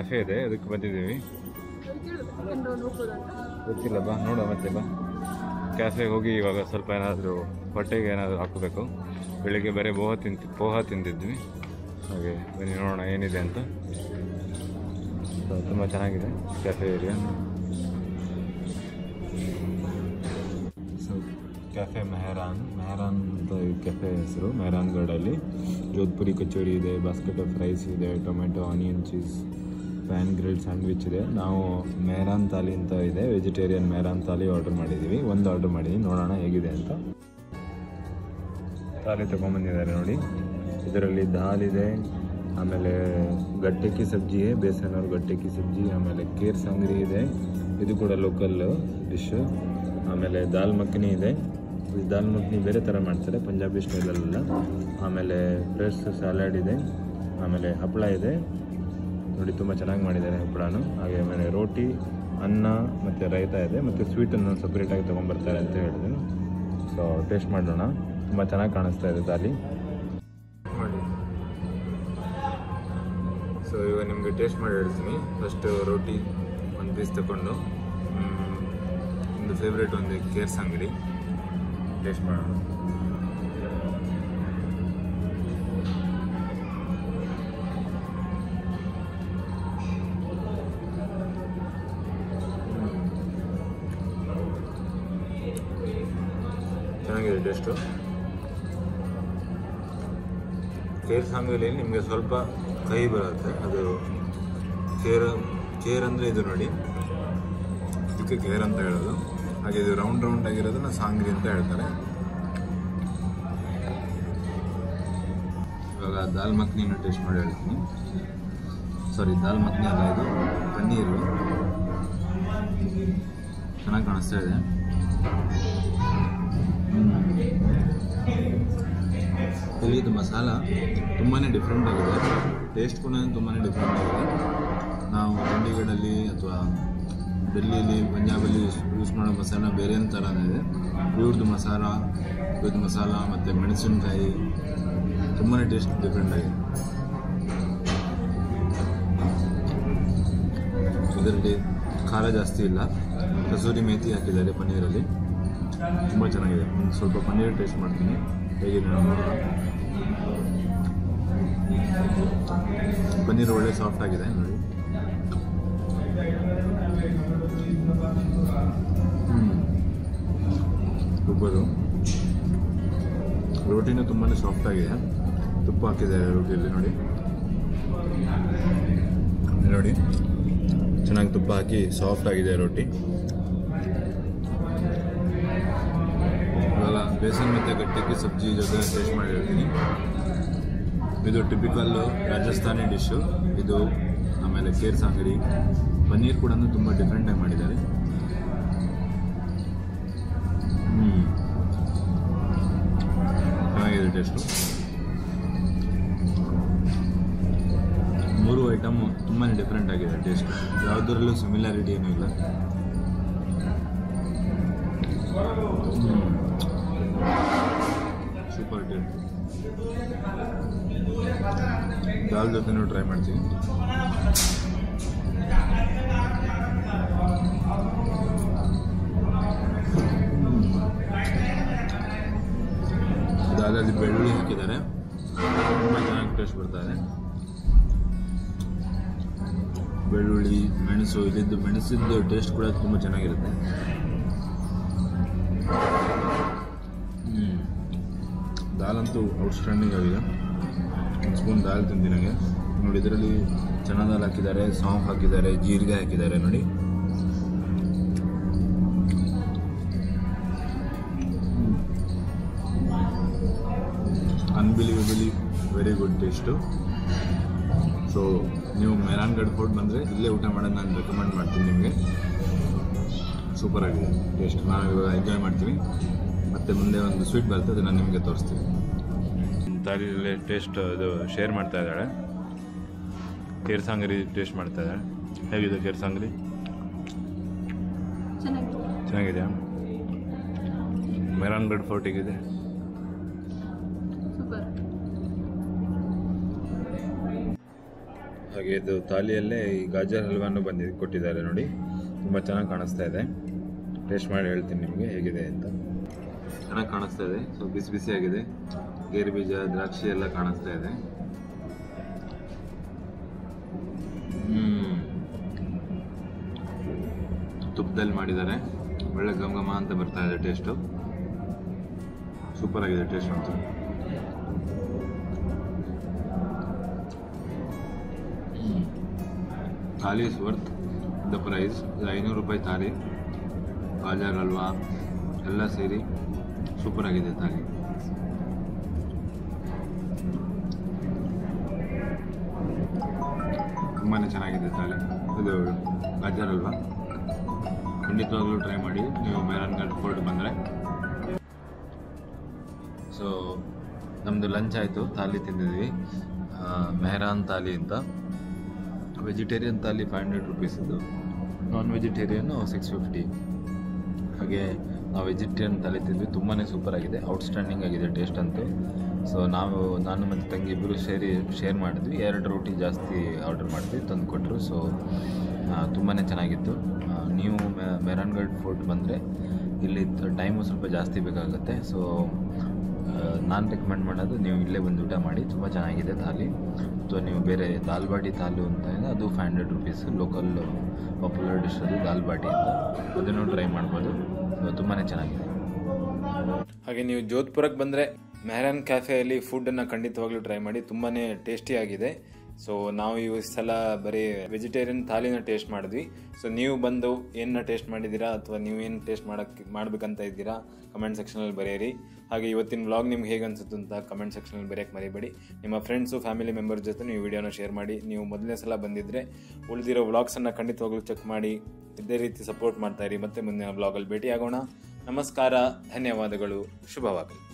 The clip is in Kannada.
ಕ್ಯಾಫೆ ಇದೆ ಅದಕ್ಕೆ ಬಂದಿದ್ದೀವಿ ಗೊತ್ತಿಲ್ಲ ಬಾ ನೋಡುವ ಮತ್ತೆ ಬಾ ಕ್ಯಾಫೆಗೆ ಹೋಗಿ ಇವಾಗ ಸ್ವಲ್ಪ ಏನಾದರೂ ಹೊಟ್ಟೆಗೆ ಏನಾದರೂ ಹಾಕೋಬೇಕು ಬೆಳಿಗ್ಗೆ ಬೇರೆ ಪೋಹ ತಿಂತಿ ಪೋಹ ತಿಂದಿದ್ವಿ ಹಾಗೆ ಬನ್ನಿ ನೋಡೋಣ ಏನಿದೆ ಅಂತ ತುಂಬ ಚೆನ್ನಾಗಿದೆ cafe area so cafe Mehran Mehran ಅಂತ ಈ ಕೆಫೆ ಹೆಸರು ಮೆಹರಾನ್ ಗಾರ್ಡಲ್ಲಿ ಜೋಧ್ಪುರಿ ಕಚೋರಿ ಇದೆ ಬಾಸ್ಕೆಟ್ ಆಫ್ ರೈಸ್ ಇದೆ tomato onion cheese pan grilled sandwich ಇದೆ ನಾವು ಮೆಹರಾನ್ ತಾಲಿ ಅಂತ ಇದೆ ವೆಜಿಟೇರಿಯನ್ ಮೆಹರಾನ್ ತಾಲಿ ಆರ್ಡರ್ ಮಾಡಿದ್ದೀವಿ ಒಂದು ಆರ್ಡರ್ ಮಾಡಿದ್ದೀವಿ ನೋಡೋಣ ಹೇಗಿದೆ ಅಂತ ತಾಲಿ ತೊಗೊಂಬಂದಿದ್ದಾರೆ ನೋಡಿ ಇದರಲ್ಲಿ ದಾಲ್ ಇದೆ ಆಮೇಲೆ ಗಟ್ಟೆ ಕಿ ಸಬ್ಜಿ ಇದೆ ಬೇಸನ್ ಅವ್ರ ಗಟ್ಟೆ ಕಿ ಸಬ್ಜಿ ಆಮೇಲೆ ಕೇರ್ ಸಂಗ್ರಿ ಇದೆ ಇದು ಕೂಡ ಲೋಕಲ್ ಡಿಶ್ ಆಮೇಲೆ ದಾಲ್ ಮಖನಿ ಇದೆ ಈ ದಾಲ್ ಮಖನಿ ಬೇರೆ ಥರ ಮಾಡ್ತಾರೆ ಪಂಜಾಬಿ ಸ್ಟೈಲಲ್ಲ ಆಮೇಲೆ ಫ್ರೆಶ್ ಸ್ಯಾಲಡ್ ಇದೆ ಆಮೇಲೆ ಹಪ್ಪಳ ಇದೆ ನೋಡಿ ತುಂಬ ಚೆನ್ನಾಗಿ ಮಾಡಿದ್ದಾರೆ ಹಪ್ಪಳನು ಹಾಗೆ ಆಮೇಲೆ ರೋಟಿ ಅನ್ನ ಮತ್ತು ರೈತ ಇದೆ ಮತ್ತು ಸ್ವೀಟನ್ನು ಸಪ್ರೇಟಾಗಿ ತೊಗೊಂಬರ್ತಾರೆ ಅಂತ ಹೇಳಿದ್ರು ಸೊ ಟೇಸ್ಟ್ ಮಾಡೋಣ ತುಂಬ ಚೆನ್ನಾಗಿ ಕಾಣಿಸ್ತಾ ಇದೆ ದಾಲಿ ಮಾಡಿ ಸೊ ಇವಾಗ ನಿಮಗೆ ಟೇಸ್ಟ್ ಮಾಡಿ ಹೇಳ್ತೀನಿ ಫಸ್ಟ್ ರೋಟಿ ಒಂದು ಪೀಸ್ ತಗೊಂಡು ಮ್, ಒಂದು ಫೇವ್ರೇಟ್ ಒಂದು ಕೇರ್ಸ್ ಅಂಗಡಿ ಟೇಸ್ಟ್ ಮಾಡೋಣ ಚೆನ್ನಾಗಿದೆ ಟೇಸ್ಟು ಕೇರ್ ಸಾಂಗಲ್ಲಿ ನಿಮಗೆ ಸ್ವಲ್ಪ ಕಹಿ ಬರುತ್ತೆ ಅದು ಕೇರ್ ಕೇರ್ ಅಂದರೆ ಇದು ನೋಡಿ ಇದಕ್ಕೆ ಕೇರ್ ಅಂತ ಹೇಳೋದು ಹಾಗೆ ಇದು ರೌಂಡ್ ರೌಂಡ್ ಆಗಿರೋದನ್ನ ಸಾಂಗ್ರಿ ಅಂತ ಹೇಳ್ತಾರೆ ಇವಾಗ ದಾಲ್ ಮಖನಿನ ಟೇಸ್ಟ್ ಮಾಡಿ ಹೇಳ್ತೀನಿ ಸಾರಿ ದಾಲ್ ಮಖನಿ ಅಲ್ಲ ಇದು ಪನ್ನೀರು ಚೆನ್ನಾಗಿ ಕಾಣಿಸ್ತಾ ಇದೆ ಇಲ್ಲಿ ಇದು ಮಸಾಲ ತುಂಬಾ ಡಿಫ್ರೆಂಟ್ ಆಗಿದೆ ಟೇಸ್ಟ್ ಕೂಡ ತುಂಬಾ ಡಿಫ್ರೆಂಟ್ ಆಗಿದೆ ನಾವು ಚಂಡೀಗಢಲ್ಲಿ ಅಥವಾ ಡೆಲ್ಲಿಲಿ ಪಂಜಾಬಲ್ಲಿ ಯೂಸ್ ಮಾಡೋ ಮಸಾಲ ಬೇರೆ ಥರನೇ ಇದೆ ಇವ್ರದ್ದು ಮಸಾಲ ಇವ್ರದ್ದು ಮಸಾಲ ಮತ್ತು ಮೆಣಸಿನ್ಕಾಯಿ ತುಂಬಾ ಟೇಸ್ಟ್ ಡಿಫ್ರೆಂಟ್ ಆಗಿದೆ ಇದರಲ್ಲಿ ಖಾರ ಜಾಸ್ತಿ ಇಲ್ಲ ಕಸೂರಿ ಮೇಥಿ ಹಾಕಿದ್ದಾರೆ ಪನ್ನೀರಲ್ಲಿ ತುಂಬ ಚೆನ್ನಾಗಿದೆ ಒಂದು ಸ್ವಲ್ಪ ಪನ್ನೀರ್ ಟೇಸ್ಟ್ ಮಾಡ್ತೀನಿ ಹೇಗಿದೆ ನೋಡೋಣ ಪನ್ನೀರ್ ಒಳ್ಳೆ ಸಾಫ್ಟ್ ಆಗಿದೆ ನೋಡಿ ರುಬ್ಬೋದು ರೋಟಿನೂ ತುಂಬಾ ಸಾಫ್ಟ್ ಆಗಿದೆ ತುಪ್ಪ ಹಾಕಿದ್ದಾರೆ ರೋಟಿಯಲ್ಲಿ ನೋಡಿ ಇಲ್ಲಿ ನೋಡಿ ಚೆನ್ನಾಗಿ ತುಪ್ಪ ಹಾಕಿ ಸಾಫ್ಟ್ ಆಗಿದೆ ರೋಟಿ ಇವಾಗ ಬೇಸನ್ ಮತ್ತು ಗಟ್ಟೆಗೆ ಸಬ್ಜಿ ಜೊತೆ ಟೇಸ್ಟ್ ಮಾಡಿ ಹೇಳ್ತೀನಿ ಇದು ಟಿಪಿಕಲ್ ರಾಜಸ್ಥಾನಿ ಡಿಶ್ಶು ಇದು ಆಮೇಲೆ ಕೇರ್ ಸಾಂಗರಿ ಪನ್ನೀರ್ ಕೂಡ ತುಂಬ ಡಿಫ್ರೆಂಟಾಗಿ ಮಾಡಿದ್ದಾರೆ ಹ್ಮ್. ಚೆನ್ನಾಗಿದೆ ಟೇಸ್ಟು ಮೂರು ಐಟಮ್ ತುಂಬಾ ಡಿಫ್ರೆಂಟ್ ಆಗಿದೆ ಟೇಸ್ಟ್ ಯಾವುದರಲ್ಲೂ ಸಿಮಿಲಾರಿಟಿ ಏನೂ ಇಲ್ಲ ಸೂಪರ್ ಟೇಸ್ಟ್ ದಾಲ್ ಜೊತೆನೂ ಟ್ರೈ ಮಾಡ್ತೀನಿ ದಾಲಲ್ಲಿ ಬೆಳ್ಳುಳ್ಳಿ ಹಾಕಿದ್ದಾರೆ ತುಂಬ ಚೆನ್ನಾಗಿ ಟೇಸ್ಟ್ ಬರ್ತಾ ಇದೆ ಬೆಳ್ಳುಳ್ಳಿ ಮೆಣಸು ಇಲ್ಲಿದ್ದು ಮೆಣಸಿದ್ದು ಟೇಸ್ಟ್ ಕೂಡ ತುಂಬ ಚೆನ್ನಾಗಿರುತ್ತೆ ಹ್ಮ್. ದಾಲ್ ಅಂತೂ ಔಟ್ಸ್ಟ್ಯಾಂಡಿಂಗ್ ಆಗಿದೆ ಒಂದು ಸ್ಪೂನ್ ದಾಲ್ ತಿಂತೀನಿ ನನಗೆ ನೋಡಿ ಇದರಲ್ಲಿ ಚನ್ನ ದಾಲ್ ಹಾಕಿದ್ದಾರೆ ಸಾಂಫ್ ಹಾಕಿದ್ದಾರೆ ಜೀರಿಗೆ ಹಾಕಿದ್ದಾರೆ ನೋಡಿ unbelievably very good taste so ನೀವು ಮೆರಾನ್ಗಢ್ ಫುಡ್ ಬಂದರೆ ಇಲ್ಲೇ ಊಟ ಮಾಡೋದು ನಾನು ರೆಕಮೆಂಡ್ ಮಾಡ್ತೀನಿ ನಿಮಗೆ ಸೂಪರ್ ಆಗಿದೆ ಟೇಸ್ಟ್ ನಾವು ಇವಾಗ ಎಂಜಾಯ್ ಮಾಡ್ತೀವಿ ಮತ್ತೆ ಮುಂದೆ ಒಂದು ಸ್ವೀಟ್ ಬರುತ್ತೆ ಅದನ್ನು ನಿಮಗೆ ತೋರಿಸ್ತೀವಿ ತಾಲಿಯಲ್ಲೇ ಟೇಸ್ಟ್ ಇದು ಶೇರ್ ಮಾಡ್ತಾ ಇದ್ದಾಳೆ ಕೇರ್ಸಾಂಗರಿ ಟೇಸ್ಟ್ ಮಾಡ್ತಾ ಇದ್ದಾಳೆ ಹೇಗಿದೆ ಕೇರ್ಸಾಂಗರಿ ಚೆನ್ನಾಗಿದೆ ಚೆನ್ನಾಗಿದೆಯಾ ಮೆರಾನ್ಗಢ್ ಫೋರ್ಟ್ ಹೇಗಿದೆ ಸೂಪರ್ ಹಾಗೆ ಇದು ಥಾಲಿಯಲ್ಲೇ ಈ ಗಾಜರ್ ಹಲ್ವಾನು ಬಂದಿದೆ ಕೊಟ್ಟಿದ್ದಾರೆ ನೋಡಿ ತುಂಬ ಚೆನ್ನಾಗಿ ಕಾಣಿಸ್ತಾ ಇದೆ ಟೇಸ್ಟ್ ಮಾಡಿ ಹೇಳ್ತೀನಿ ನಿಮಗೆ ಹೇಗಿದೆ ಅಂತ ಚೆನ್ನಾಗಿ ಕಾಣಿಸ್ತಾ ಇದೆ ಸೊ ಬಿಸಿ ಬಿಸಿಯಾಗಿದೆ ಗೇರು ಬೀಜ ದ್ರಾಕ್ಷಿ ಎಲ್ಲ ಕಾಣಿಸ್ತಾ ಇದೆ ಹ್ಮ್. ತುಪ್ಪದಲ್ಲಿ ಮಾಡಿದ್ದಾರೆ ಒಳ್ಳೆ ಘಮ ಘಮ ಅಂತ ಬರ್ತಾ ಇದೆ ಟೇಸ್ಟು ಸೂಪರ್ ಆಗಿದೆ ಟೇಸ್ಟ್ ಅಂತೂ thali is worth the price ಇದು ಐನೂರು ರೂಪಾಯಿ ಥಾಲಿ ಗಾಜರ್ ಹಲ್ವಾ ಎಲ್ಲ ಸೇರಿ ಸೂಪರ್ ಆಗಿದೆ ಥಾಲಿ ತುಂಬಾ ಚೆನ್ನಾಗಿದೆ ಥಾಲಿ ಇದು ಗಾಜರ್ ಹಲ್ವಾ ಖಂಡಿತವಾಗ್ಲೂ ಟ್ರೈ ಮಾಡಿ ನೀವು ಮೇರನ್ಗಢ್ ಫೋರ್ಟ್ ಬಂದರೆ ಸೊ ನಮ್ಮದು ಲಂಚ್ ಆಯಿತು ಥಾಲಿ ತಿಂದಿದ್ವಿ ಆ, ಮೆಹರಾನ್ ಥಾಲಿ ಅಂತ ವೆಜಿಟೇರಿಯನ್ ಥಾಲಿ ಫೈವ್ ಹಂಡ್ರೆಡ್ ರುಪೀಸಿದ್ದು ನಾನ್ ವೆಜಿಟೇರಿಯನ್ನು ಸಿಕ್ಸ್ ಫಿಫ್ಟಿ ಹಾಗೆ ನಾವು ವೆಜಿಟೇರಿಯನ್ ಥಾಲಿ ತಿಂದ್ವಿ ತುಂಬಾ ಸೂಪರ್ ಆಗಿದೆ ಔಟ್ಸ್ಟ್ಯಾಂಡಿಂಗ್ ಆಗಿದೆ ಟೇಸ್ಟ್ ಅಂತೂ ಸೊ ನಾವು ನಾನು ಮತ್ತು ತಂಗಿ ಇಬ್ಬರು ಸೇರಿ ಶೇರ್ ಮಾಡಿದ್ವಿ ಎರಡು ರೋಟಿ ಜಾಸ್ತಿ ಆರ್ಡರ್ ಮಾಡಿದ್ವಿ ತಂದು ಕೊಟ್ಟರು ಸೊ ತುಂಬಾ ಚೆನ್ನಾಗಿತ್ತು ಆ, ನೀವು ಮೆ- ಮೆಹರಾನ್ಗಢ್ ಫೋರ್ಟ್ ಬಂದರೆ ಇಲ್ಲಿ ಟೈಮು ಸ್ವಲ್ಪ ಜಾಸ್ತಿ ಬೇಕಾಗುತ್ತೆ ಸೊ ನಾನು ರೆಕಮೆಂಡ್ ಮಾಡೋದು ನೀವು ಇಲ್ಲೇ ಬಂದು ಊಟ ಮಾಡಿ ತುಂಬ ಚೆನ್ನಾಗಿದೆ ಥಾಲಿ ಸೊ ನೀವು ಬೇರೆ ದಾಲ್ ಬಾಟಿ ಥಾಲು ಅಂತ ಇದೆ ಅದು five hundred rupees local popular dish ಅದು ದಾಲ್ ಬಾಟಿ ಅಂತ ಅದನ್ನು ಟ್ರೈ ಮಾಡ್ಬೋದು ಸೊ ತುಂಬಾ ಚೆನ್ನಾಗಿದೆ ಹಾಗೆ ನೀವು ಜೋಧ್ಪುರಕ್ಕೆ ಬಂದರೆ ಮೆಹರಾನ್ ಕ್ಯಾಫೆಯಲ್ಲಿ ಫುಡ್ಡನ್ನು ಖಂಡಿತವಾಗ್ಲೂ ಟ್ರೈ ಮಾಡಿ ತುಂಬಾ ಟೇಸ್ಟಿ ಆಗಿದೆ ಸೊ ನಾವು ಈ ಸಲ ಬರೀ ವೆಜಿಟೇರಿಯನ್ ಥಾಲಿನ ಟೇಸ್ಟ್ ಮಾಡಿದ್ವಿ ಸೊ ನೀವು ಬಂದು ಏನನ್ನ ಟೇಸ್ಟ್ ಮಾಡಿದ್ದೀರಾ ಅಥವಾ ನೀವು ಏನು ಟೇಸ್ಟ್ ಮಾಡಕ್ಕೆ ಮಾಡ್ಬೇಕಂತ ಇದ್ದೀರಾ ಕಮೆಂಟ್ ಸೆಕ್ಷನಲ್ಲಿ ಬರೆಯಿರಿ ಹಾಗೆ ಇವತ್ತಿನ ವ್ಲಾಗ್ ನಿಮ್ಗೆ ಹೇಗೆ ಅನ್ಸುತ್ತೆ ಅಂತ ಕಮೆಂಟ್ ಸೆಕ್ಷನಲ್ಲಿ ಬರೆಯಕ್ಕೆ ಮರಿಬೇಡಿ ನಿಮ್ಮ ಫ್ರೆಂಡ್ಸು ಫ್ಯಾಮಿಲಿ ಮೆಂಬರ್ ಜೊತೆ ನೀವು ವಿಡಿಯೋನ ಶೇರ್ ಮಾಡಿ ನೀವು ಮೊದಲನೇ ಸಲ ಬಂದಿದ್ದರೆ ಉಳಿದಿರೋ ವ್ಲಾಗ್ಸನ್ನು ಖಂಡಿತವಾಗ್ಲೂ ಚೆಕ್ ಮಾಡಿ ಇದೇ ರೀತಿ ಸಪೋರ್ಟ್ ಮಾಡ್ತಾ ಇರಿ ಮತ್ತೆ ಮುಂದಿನ ವ್ಲಾಗಲ್ಲಿ ಭೇಟಿ ಆಗೋಣ ನಮಸ್ಕಾರ ಧನ್ಯವಾದಗಳು ಶುಭವಾಗಲಿ